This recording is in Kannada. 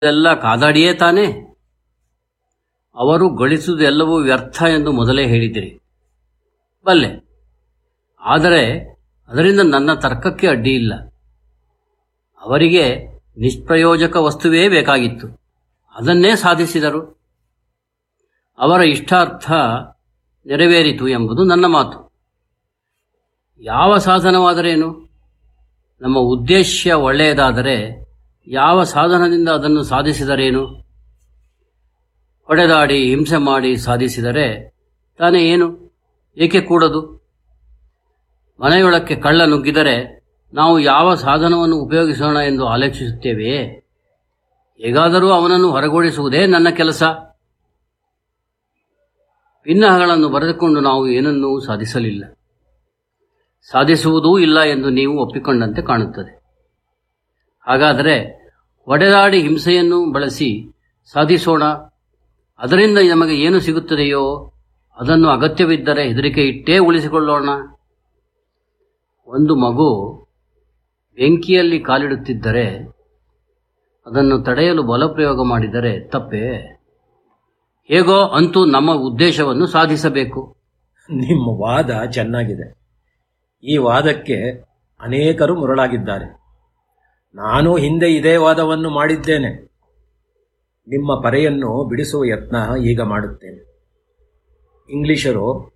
ಎಲ್ಲ ಕಾದಾಡಿಯೇ ತಾನೇ ಅವರು ಗಳಿಸುವುದೆಲ್ಲವೂ ವ್ಯರ್ಥ ಎಂದು ಮೊದಲೇ ಹೇಳಿದಿರಿ ಬಲ್ಲೆ ಆದರೆ ಅದರಿಂದ ನನ್ನ ತರ್ಕಕ್ಕೆ ಅಡ್ಡಿ ಇಲ್ಲ ಅವರಿಗೆ ನಿಷ್ಪ್ರಯೋಜಕ ವಸ್ತುವೇ ಬೇಕಾಗಿತ್ತು ಅದನ್ನೇ ಸಾಧಿಸಿದರು ಅವರ ಇಷ್ಟಾರ್ಥ ನೆರವೇರಿತು ಎಂಬುದು ನನ್ನ ಮಾತು ಯಾವ ಸಾಧನವಾದರೇನು ನಮ್ಮ ಉದ್ದೇಶ ಒಳ್ಳೆಯದಾದರೆ ಯಾವ ಸಾಧನದಿಂದ ಅದನ್ನು ಸಾಧಿಸಿದರೇನು ಹೊಡೆದಾಡಿ ಹಿಂಸೆ ಮಾಡಿ ಸಾಧಿಸಿದರೆ ತಾನೇ ಏನು ಏಕೆ ಕೂಡದು ಮನೆಯೊಳಕ್ಕೆ ಕಳ್ಳ ನುಗ್ಗಿದರೆ ನಾವು ಯಾವ ಸಾಧನವನ್ನು ಉಪಯೋಗಿಸೋಣ ಎಂದು ಆಲೋಚಿಸುತ್ತೇವೆಯೇ ಹೇಗಾದರೂ ಅವನನ್ನು ಹೊರಗೋಡಿಸುವುದೇ ನನ್ನ ಕೆಲಸ ಭಿನ್ನಹಗಳನ್ನು ಬರೆದುಕೊಂಡು ನಾವು ಏನನ್ನೂ ಸಾಧಿಸಲಿಲ್ಲ ಸಾಧಿಸುವುದೂ ಇಲ್ಲ ಎಂದು ನೀವು ಒಪ್ಪಿಕೊಂಡಂತೆ ಕಾಣುತ್ತದೆ ಹಾಗಾದರೆ ಒಡೆದಾಡಿ ಹಿಂಸೆಯನ್ನು ಬಳಸಿ ಸಾಧಿಸೋಣ ಅದರಿಂದ ನಮಗೆ ಏನು ಸಿಗುತ್ತದೆಯೋ ಅದನ್ನು ಅಗತ್ಯವಿದ್ದರೆ ಹೆದರಿಕೆ ಇಟ್ಟೇ ಉಳಿಸಿಕೊಳ್ಳೋಣ ಒಂದು ಮಗು ಬೆಂಕಿಯಲ್ಲಿ ಕಾಲಿಡುತ್ತಿದ್ದರೆ ಅದನ್ನು ತಡೆಯಲು ಬಲಪ್ರಯೋಗ ಮಾಡಿದರೆ ತಪ್ಪೇ ಹೇಗೋ ಅಂತೂ ನಮ್ಮ ಉದ್ದೇಶವನ್ನು ಸಾಧಿಸಬೇಕು ನಿಮ್ಮ ವಾದ ಚೆನ್ನಾಗಿದೆ ಈ ವಾದಕ್ಕೆ ಅನೇಕರು ಮುರಳಾಗಿದ್ದಾರೆ ನಾನು ಹಿಂದೆ ಇದೇ ವಾದವನ್ನು ಮಾಡಿದ್ದೇನೆ ನಿಮ್ಮ ಪರೆಯನ್ನು ಬಿಡಿಸುವ ಯತ್ನ ಈಗ ಮಾಡುತ್ತೇನೆ ಇಂಗ್ಲಿಷರು